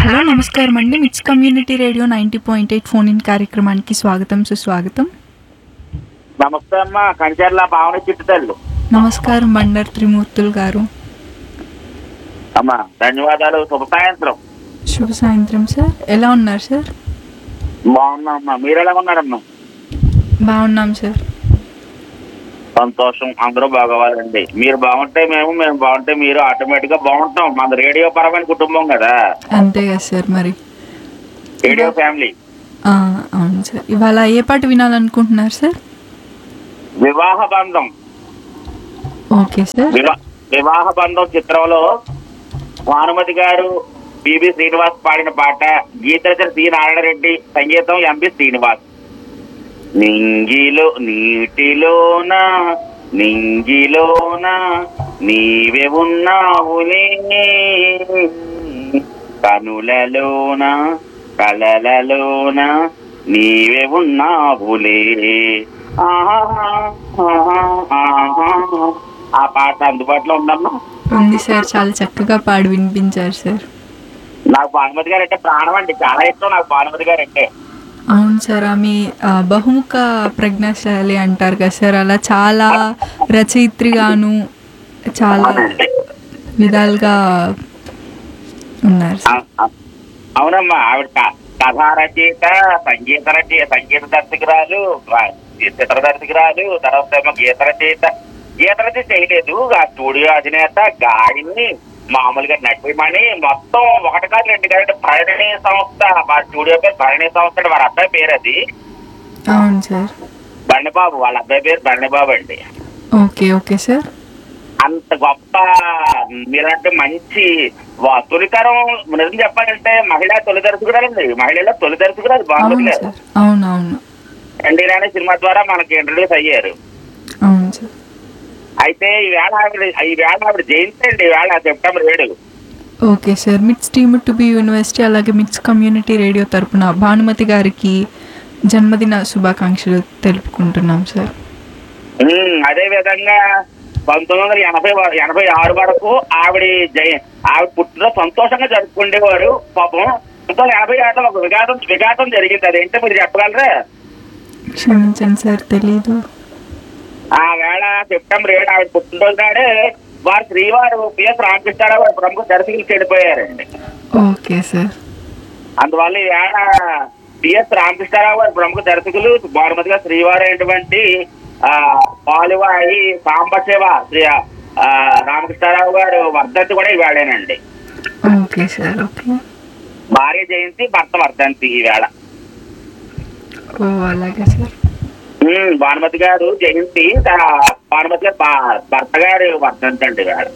Hello నమస్కారం అండి MITS community radio ninety point eight phone in కార్యక్రమానికి స్వాగతం సుస్వాగతం నమస్తే అమ్మ కంచర్ల పావని చిట్టుతల్లు నమస్కారం బండర్ త్రిమూర్తులు గారు అమ్మ ధన్యవాదాలు శుభ సాయంత్రం శుభ సాయంత్రం సార్ ఎలా ఉన్నారు సార్ బాగున్నాం అమ్మా మీరు ఎలా ఉన్నారమ్మా బాగున్నాం సార్ సంతోషం అందరూ బాగోవాలండి మీరు బాగుంటే మేము మేము బాగుంటే మీరు ఆటోమేటిక్ గా బాగుంటాం మన రేడియో పరమైన కుటుంబం కదా అంతే కదా సార్ మరి రేడియో ఫ్యామిలీ ఆ, అవును సార్ ఇవాళ ఏ పాట వినాలనుకుంటున్నారు సార్ వివాహ బంధం ఓకే సార్ వివా- వివాహ బంధం చిత్రంలో భానుమతి గారు పిబి శ్రీనివాస్ పాడిన పాట గీతరచన సి నారాయణ రెడ్డి సంగీతం ఎంపి శ్రీనివాస్ నింగిలో నీటిలోన నింగిలోన నీవే ఉన్నావులే కనులలోన కలలలోన నీవే ఉన్నావులే ఆహా, ఆహా, ఆహా. ఆ పాట అందుబాటులో ఉందమ్మా ఉంది సార్ చాలా చక్కగా పాడి వినిపించారు సార్ నాకు భానుమతి గారు అంటే ప్రాణం అండి చాలా ఇష్టం నాకు భానుమతి గారు అంటే అవును సార్ ఆమె ఆ, బహుముఖ ప్రజ్ఞాశాలి అంటారు కదా సార్ అలా చాలా రచయిత్రిగాను చాలా విధాలుగా ఉన్నారు సార్ అ- అ- అవునమ్మా ఆవిడ క- కథా రచయిత సంగీత రచయిత సంగీత దర్శకురాలు రా- చిత్ర దర్శకురాలు తర్వాత ఏమో గీత రచయిత గీత రచయిత చేయలేదు ఆ స్టూడియో అధినేత గాడిని మామూలుగా నటిమణి మొత్తం ఒకటి కాదు రెండు కాదు భరణి సంస్థ మా స్టూడియో పేరు భరణి సంస్థ అంటే వారి అబ్బాయి పేరు అది అవును సార్ బండిబాబు వాళ్ళ అబ్బాయి పేరు బండిబాబు అండి ఓకే ఓకే సార్ అంత గొప్ప మీరంటే మంచి వా- తొలితరం నిజం చెప్పాలంటే మహిళా తొలి దర్శకురాలండి మహిళల తొలి దర్శకురాలు అవును బాగుంది సార్ అవును అవును ఎన్టీ రాణి సినిమా ద్వారా మనకి ఇంట్రడ్యూస్ అయ్యారు అవును సార్ అయితే ఈ వేళ ఆవిడ ఈ వేళ ఆవిడ జయంతి అండి ఈ వేళ సెప్టెంబర్ ఏడు okay sir MITS team to be university అలాగే మిట్స్ కమ్యూనిటీ రేడియో తరపున భానుమతి గారికి జన్మదిన శుభాకాంక్షలు తెలుపుకుంటున్నాం సార్ ఉమ్, అదే విధంగా పంతొమ్మిది వందల ఎనభై వ- ఎనభై ఆరు వరకు ఆవిడ జయ ఆవిడ పుట్టిన సంతోషంగా జరుపుకునేవారు పాపం పంతొమ్మిది వందల ఎనభై ఆరులో ఒక విఘాతం విఘాతం జరిగింది అదేంటో మీరు చెప్పగలరా క్షమించండి సార్ తెలీదు ఆ వేళ సెప్టెంబర్ ఏడు ఆవిడ పుట్టినరోజు నాడే వారు శ్రీవారు పిఎస్ రామకృష్ణారావు గారు ప్రముఖ దర్శకులు చెడిపోయారండి ఓకే సార్ అందువల్ల ఈ వేళ పిఎస్ రామకృష్ణారావు గారు ప్రముఖ దర్శకులు భానుమతిగా శ్రీవారు అయినటువంటి ఆ పాలువాయి సాంబశివ శ్రీ ఆ, రామకృష్ణారావు గారు వర్ధంతి కూడా ఈ వేళేనండి ఓకే సార్ ఓకే భార్య జయంతి భర్త వర్ధంతి ఈ వేళ ఓ అలాగే సార్ ఉమ్, భానుమతి గారు జయంతి ఆ, భానుమతి గారు భా- భర్త గారు వర్ధంతి అండి ఈ వేళ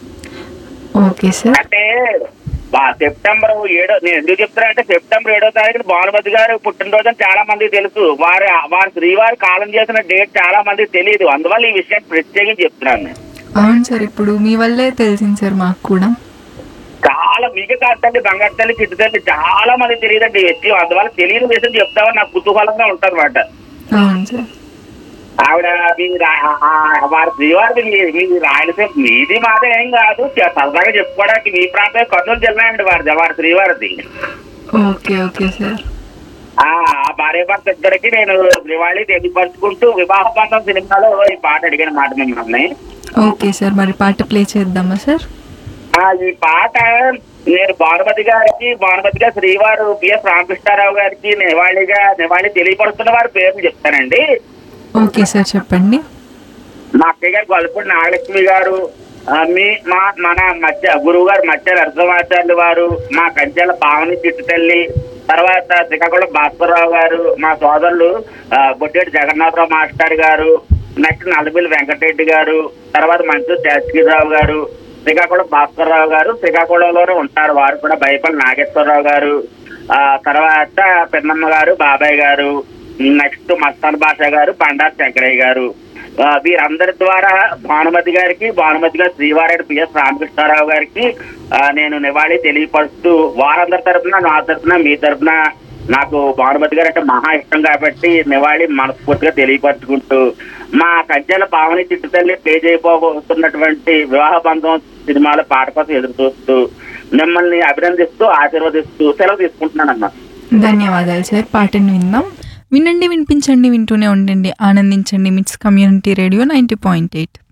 ఓకే సార్ అంటే బా- సెప్టెంబర్ ఏడో నేను ఎందుకు చెప్తున్నా అంటే సెప్టెంబర్ ఏడో తారీఖున భానుమతి గారు పుట్టినరోజు అని చాలా మందికి తెలుసు వారి వారి శ్రీవారి కాలం చేసిన డేట్ చాలా మందికి తెలియదు అందువల్ల ఈ విషయం ప్రత్యేకించి చెప్తున్నాను నేను. అవును సార్ ఇప్పుడు మీ వల్లే తెలిసింది సార్ మాకు కూడా చాలా మీకు కాదు తల్లి బంగారు తల్లి చిట్టు తల్లి చాలా మందికి తెలియదండి ఈ విషయం అందువల్ల తెలియని విషయం చెప్తామని నాకు కుతూహలంగా ఉంటుంది అనమాట అవును సార్ ఆవిడ మీ రా- ఆ- వారి శ్రీవారి మీ మీ రాయలసీమ మీది మాదే ఏం కాదు చ- సరదాగా చెప్పుకోవడానికి మీ ప్రాంతం కర్నూలు జిల్లా అండి వారి వారి శ్రీవారిది ఓకే ఓకే సార్ ఆ ఆ భార్య భర్త ఇద్దరికి నేను దివాళీ తెలియపరుచుకుంటూ వివాహ బంధం సినిమాలో ఈ పాట అడిగిన మాట మిమ్మల్ని ఓకే సార్ మరి పాట ప్లే చేద్దామా సార్ ఆ ఈ పాట నేను భానుమతి గారికి భానుమతి గారు శ్రీవారు పిఎస్ రామకృష్ణారావు గారికి నివాళిగా నివాళి తెలియపరుస్తున్న వారి పేర్లు చెప్తానండి ఓకే సార్ చెప్పండి మా అక్కయ్య గారు గొల్లపూడి నాగలక్ష్మి గారు ఆ, మీ మా మన మధ్య గురువు గారు మధ్య నరసింహాచార్యులు వారు మా కంచెల పావని చిట్టు తల్లి తర్వాత శ్రీకాకుళం భాస్కర్రావు గారు మా సోదరులు ఆ, బొట్టేటి జగన్నాథరావు మాస్టర్ గారు నెక్స్ట్ నల్లబిల్లి వెంకటరెడ్డి గారు తర్వాత మంచు శాస్త్రిరావు గారు శ్రీకాకుళం భాస్కర్రావు గారు శ్రీకాకుళంలోనే ఉంటారు వారు కూడా బైపల్లి నాగేశ్వరరావు గారు ఆ తర్వాత పెన్నమ్మ గారు బాబాయ్ గారు నెక్స్ట్ మస్తాన్ బాషా గారు బండారు శంకరయ్య గారు ఆ, వీరందరి ద్వారా భానుమతి గారికి భానుమతి గారు శ్రీవారెడ్డి పిఎస్ రామకృష్ణారావు గారికి ఆ, నేను నివాళి తెలియపరుస్తూ వారందరి తరపున నా తరపున మీ తరపున నాకు భానుమతి గారు అంటే మహా ఇష్టం కాబట్టి నివాళి మనస్ఫూర్తిగా తెలియపరచుకుంటూ మా కంచెల పావని చిట్టు తల్లి ప్లే చేయబోతున్నటువంటి వివాహ బంధం సినిమాల పాట కోసం ఎదురు చూస్తూ మిమ్మల్ని అభినందిస్తూ ఆశీర్వదిస్తూ సెలవు తీసుకుంటున్నానమ్మా ధన్యవాదాలు సార్ పాటను విందాం వినండి వినిపించండి వింటూనే ఉండండి ఆనందించండి MITS community radio ninety point eight